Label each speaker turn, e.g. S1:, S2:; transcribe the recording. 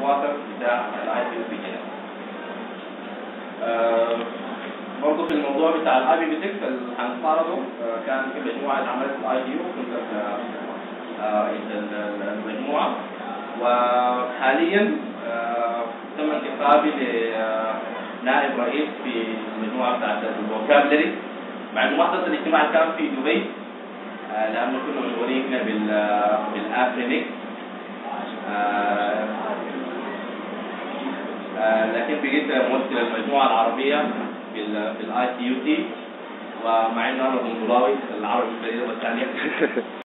S1: الكوارتر بتاع الاي بي بي هنا. آه، برضه في الموضوع بتاع الاي بي بي 6 اللي هنستعرضه آه، كان في مجموعه عملت الاي بي يو كنت آه، ال- ال- المجموعه وحاليا آه، تم انتخابي لنائب رئيس في المجموعه بتاعت الفوكابلري مع انه ما حضرت الاجتماع اللي كان في دبي آه، لانه كنا مشغولين هنا بال بالابريميك لكن بقيت ممثل المجموعه العربيه في ال في الاي تي يو تي ومع انه انا بنطلاوي العربي الكبير والثانيه